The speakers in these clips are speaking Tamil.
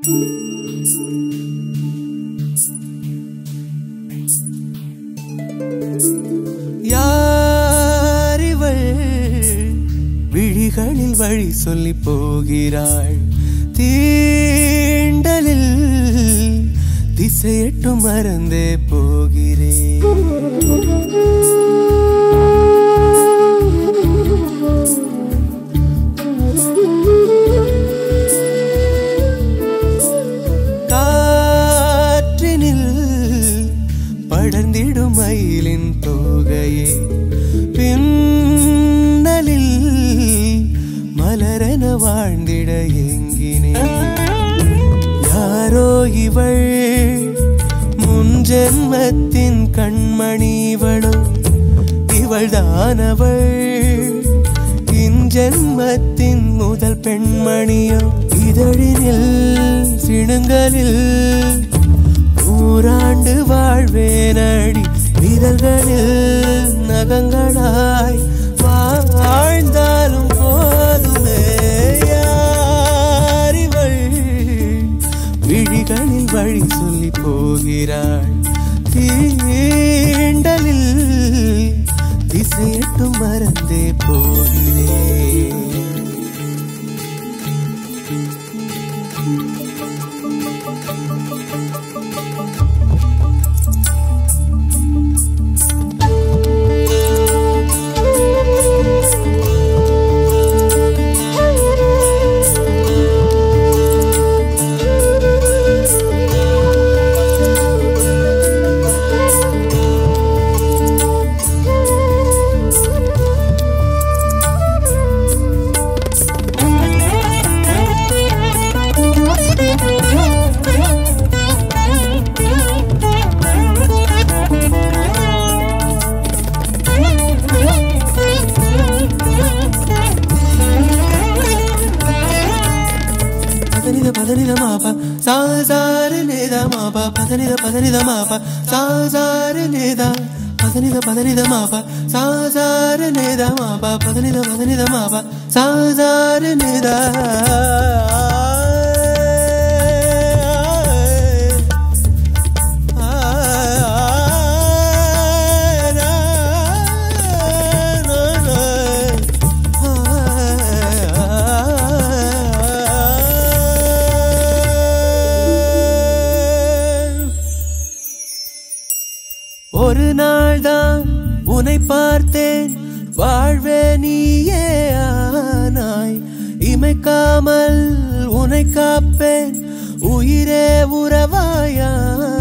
யாரிவள் விழிகளில் வழி சொல்லி போகிறாள் தீண்டலில் திசையட்டும் மறந்தே போகிறேன் காற்றினில் படர்ந்திடும் மயிலின் தோகையே பின்னலில் மலரென வாழ்ந்திட எங்கினேன் யாரோ இவள் முன் ஜென்மத்தின் கண்மணி இவளோ இவள் தானவள் இன்ஜென்மத்தின் முதல் பெண்மணியோ இதழினில் சிணுங்கலில் நூறாண்டு வாழ்வேனடி விரல்களில் நகங்களாய் வாழ்ந்தாலும் போதுமே யாரிவள் விழிகளில் வழி சொல்லி போகிறாள் தீண்டலில் திசையட்டும் மறந்தே போகிறேன் పదనిద పదనిద మాప సాజార నేద మాప పదనిద పదనిద మాప సాజార నేద పదనిద పదనిద మాప సాజార నేద మాప పదనిద పదనిద మాప సాజార నేద ஒரு நாள் தான் உன்னை பார்த்தேன் வாழ்வே நீயே ஆனாய் இமைக்காமல் உன்னை காப்பேன் உயிரே உறவாயா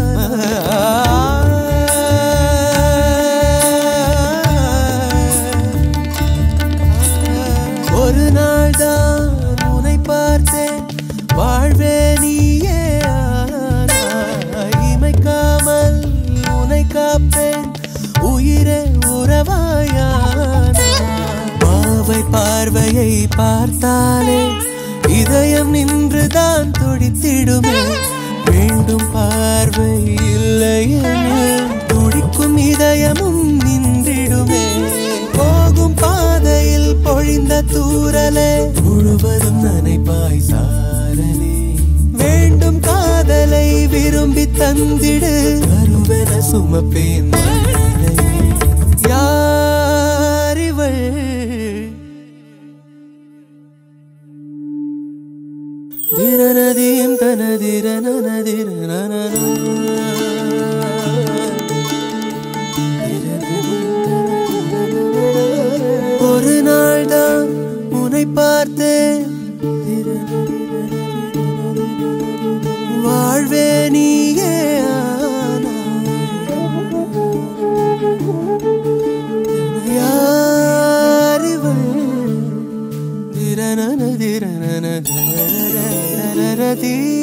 ஒரு நாள் தான் உன்னை பார்த்தேன் வாழ்வே நீயே ஆனாய் இமைக்காமல் உன்னை காப்பேன் உயிரே உறவாயான பாவை பார்வையை பார்த்தாலே இதயம் நின்றுதான் துடித்திடுமே வேண்டும் பார்வை இல்லையெனில் துடிக்கும் இதயமும் நின்றிடுமே போகும் பாதையில் பொழிந்த தூரலே முழுவதும் நனைப்பாய் சாரலே வேண்டும் காதலை விரும்பி தந்திடு வருவென சுமப்பேன் மனதை. யாரிவள் திரநதியும் தனதிர நனதிர ஒரு நாள் தான் உன்னை பார்த்தேன் வாழ்வே நீயே ஆனாய். யாரிவள் திரணன திரணன தரரரரரரதி